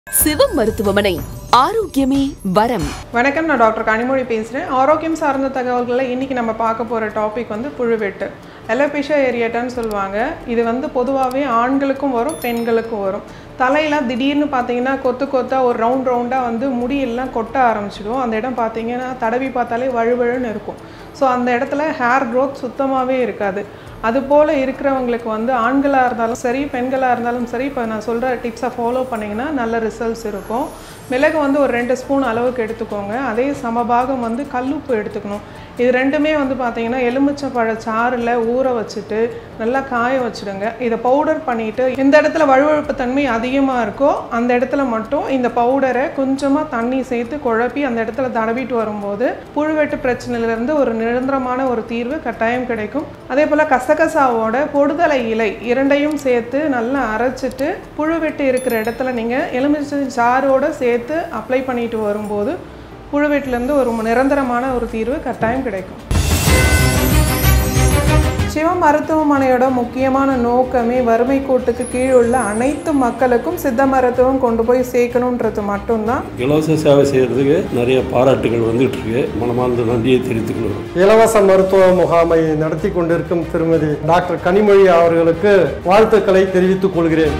சிவம் மருத்துவமனை ஆரோக்கியமே வரம் வணக்கம் நான் டாக்டர் கனிமொழி பேசுகிறேன் ஆரோக்கியம் சார்ந்த தகவல்களை இன்றைக்கி நம்ம பார்க்க போகிற டாபிக் வந்து புழுவெட்டு எலபிஷா ஏரியட்டான்னு சொல்லுவாங்க இது வந்து பொதுவாகவே ஆண்களுக்கும் வரும் பெண்களுக்கும் வரும் தலையெல்லாம் திடீர்னு பார்த்தீங்கன்னா கொத்து கொத்தா ஒரு ரவுண்ட் ரவுண்டாக வந்து முடியெல்லாம் கொட்ட ஆரம்பிச்சிடும் அந்த இடம் பார்த்தீங்கன்னா தடவி பார்த்தாலே வழுவழுன்னு இருக்கும் ஸோ அந்த இடத்துல ஹேர் க்ரோத் சுத்தமாகவே இருக்காது அது போல் இருக்கிறவங்களுக்கு வந்து ஆண்களாக இருந்தாலும் சரி பெண்களாக இருந்தாலும் சரி இப்போ நான் சொல்கிற டிப்ஸை ஃபாலோ பண்ணிங்கன்னா நல்ல ரிசல்ட்ஸ் இருக்கும் மிளகு வந்து ஒரு ரெண்டு ஸ்பூன் அளவுக்கு எடுத்துக்கோங்க அதே சமபாகம் வந்து கல்லுப்பு எடுத்துக்கணும் இது ரெண்டுமே வந்து பார்த்தீங்கன்னா எலுமிச்சம்பழ சாறில் ஊற வச்சுட்டு நல்லா காய வச்சுடுங்க இதை பவுடர் பண்ணிவிட்டு எந்த இடத்துல வழுவழுப்பு தன்மை அதிகமாக இருக்கோ அந்த இடத்துல மட்டும் இந்த பவுடரை கொஞ்சமாக தண்ணி சேர்த்து குழப்பி அந்த இடத்துல தடவிட்டு வரும்போது புழுவெட்டு பிரச்சனையிலேருந்து ஒரு நிரந்தரமான ஒரு தீர்வு கட்டாயம் கிடைக்கும் அதே போல் கசகசாவோட பொடுதலை இலை இரண்டையும் சேர்த்து நல்லா அரைச்சிட்டு புழுவெட்டு இருக்கிற இடத்துல நீங்கள் எலுமிச்சை சாரோட சேர்த்து அப்ளை பண்ணிட்டு வரும்போது புழுவெட்டுலேருந்து ஒரு நிரந்தரமான ஒரு தீர்வு கட்டாயம் கிடைக்கும் சிவ மருத்துவமனையோட முக்கியமான நோக்கமே வறுமை கோட்டுக்கு கீழ் உள்ள அனைத்து மக்களுக்கும் சித்த மருத்துவம் கொண்டு போய் சேர்க்கணுன்றது மட்டும்தான் இலவச சேவை செய்கிறதுக்கு நிறைய பாராட்டுகள் வந்துட்டு இருக்கு மனமார்ந்த நன்றியை தெரிவித்துக்கணும் இலவச மருத்துவ முகாமை நடத்தி கொண்டிருக்கும் திருமதி டாக்டர் கனிமொழி அவர்களுக்கு வாழ்த்துக்களை தெரிவித்துக் கொள்கிறேன்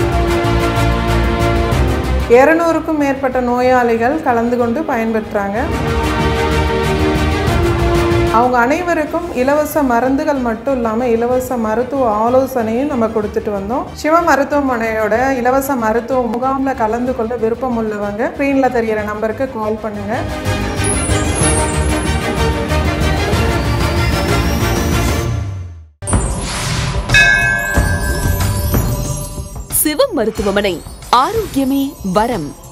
இரநூறுக்கும் மேற்பட்ட நோயாளிகள் கலந்து கொண்டு பயன்பெற்றாங்க அவங்க அனைவருக்கும் இலவச மருந்துகள் மட்டும் இல்லாமல் இலவச மருத்துவ ஆலோசனையும் நம்ம கொடுத்துட்டு வந்தோம் சிவ மருத்துவமனையோட இலவச மருத்துவ முகாமில் கலந்து கொள்ள விருப்பம் உள்ளவங்க ஸ்க்ரீனில் தெரிகிற நம்பருக்கு கால் பண்ணுங்கள் சிவம் மருத்துவமனை ஆரோக்கியமே வரம்